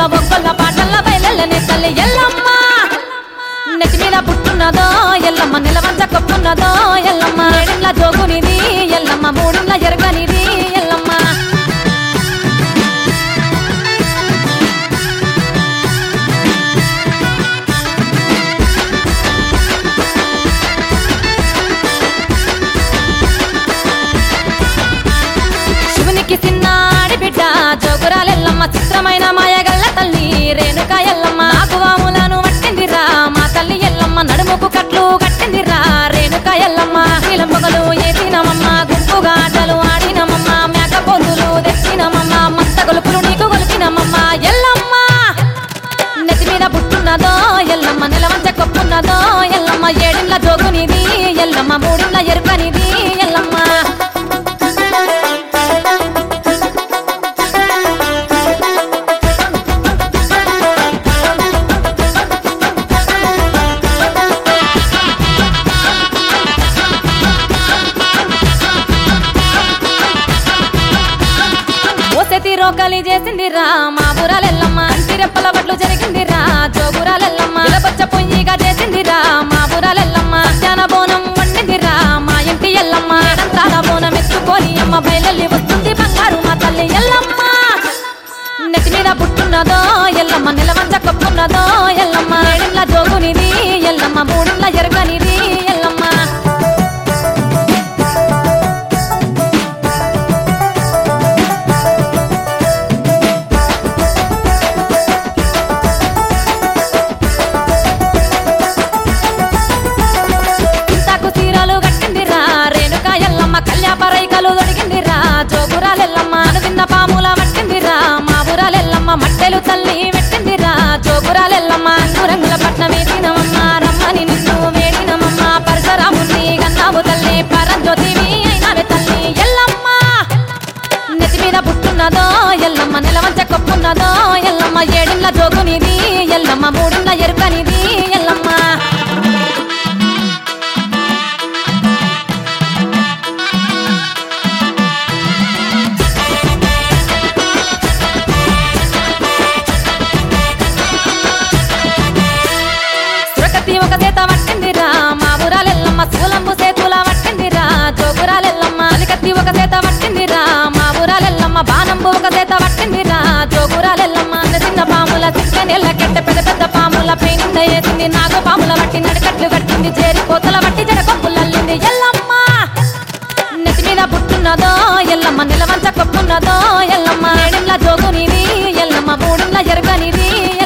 ఆటల్ల బొగ్గల్ల పాటల్ల బయలెల్లనే తల్లి ఎల్లమ్మ నెత్తి మీద పుట్టున్నదో ఎల్లమ్మ నిలవంచ కొప్పున్నదో ఎల్లమ్మ ఏడిండ్ల జోగునిది ఎల్లమ్మ మూడిండ్ల ఎరగనిది ఎల్లమ్మ శివునికి చిన్నాడి బిడ్డ జోగురాలెల్లమ్మ చిత్రమైన మాయగల్ల తల్లి రేణుక ఎల్లమ్మ నాగువాములను పట్టిందిరా మా తల్లి ఎల్లమ్మ నడుముకు కట్లు కట్టిందిరా రేణుక ఎల్లమ్మ నీలం పొగలు ఏసినమమ్మ గుంపుగా ఆటలు ఆడినమమ్మ మేక పొందులు తెచ్చినమమ్మ మత్త గొలుపులు నీకు గొలిపినమమ్మ ఎల్లమ్మ నెత్తి మీద పుట్టున్నదో ఎల్లమ్మ నిలవంచ కొప్పున్నదో ఎల్లమ్మ ఏడిండ్ల జోగునిది ఎల్లమ్మ మూడిండ్ల ఎరుకనిది ఎల్లమ్మ ఓసెతి రోకలి చేసిందిరా మా బురాలెల్లమ్మ తిరెప్పల బట్లు జరిగిందిరా జోగురాలెల్లమ్మ ఇలబొచ్చ పొయ్యిగా చేసిందిరా మా బురాలెల్లమ్మ శాన బోనం వండిందిరా మా ఇంటి ఎల్లమ్మ ఏడంతాల బోనం ఎత్తుకొని అమ్మ బయలెల్లి వస్తుంది బంగారు మా తల్లి ఎల్లమ్మ నెత్తి మీద పుట్టున్నదో ఎల్లమ్మ నిలవంచ కొప్పున్నదో ఎల్లమ్మ ఏడిండ్ల జోగునిది ఎల్లమ్మ మూడిండ్ల ఎరగనిది ఎల్లమ్మ ఇంతకు చీరలు కట్టిందిరా రేణుక ఎల్లమ్మ కళ్యాపరైకలు దొడిగిందిరా జోగురాలెల్లమ్మ అనువిన్న పాముల పట్టిందిరా మా ఊరాలెల్లమ్మ మట్టెలు తల్లి పెట్టిందిరా జోగురాలెల్లమ్మ రంగుల పట్నం వేసినమమ్మ రమ్మని నిన్ను వేడినమమ్మ పరశురాముని గన్నావు తల్లి పరంజ్యోతివి అయినవే తల్లి ఎల్లమ్మ నెత్తి మీద పుట్టున్నదో ఎల్లమ్మ నిలవంచ కొప్పున్నదో ఎల్లమ్మ ఏడిండ్ల జోగునిది ఎల్లమ్మ మూడిండ్ల ఎరుకనిది ఎల్లమ్మ సురకతి ఒక చేత పట్టిందిరా మా ఊరాలెల్లమ్మ సూలంబు సేతుల పట్టిందిరా జోగురాలెల్లమ్మ అలికత్తి ఒక చేత పట్టిందిరా మా ఊరాలెల్లమ్మ బాణంబు ఒక చేత పట్టిందిరా జోగురాలెల్లమ్మ అన్న చిన్న పాముల చిక్క నెల్ల కెట్ట పెద్ద పెద్ద పాముల పేనింద వేసింది నాగ పాముల బట్టి నడికట్లు కట్టింది చేరి కోతల బట్టి జడకొప్పులల్లింది ఎల్లమ్మ నెత్తి మీద పుట్టున్నదో ఎల్లమ్మ నిలవంచ కొప్పున్నదో ఎల్లమ్మ ఏడిండ్ల జోగునిది ఎల్లమ్మ మూడిండ్ల ఎరగనిది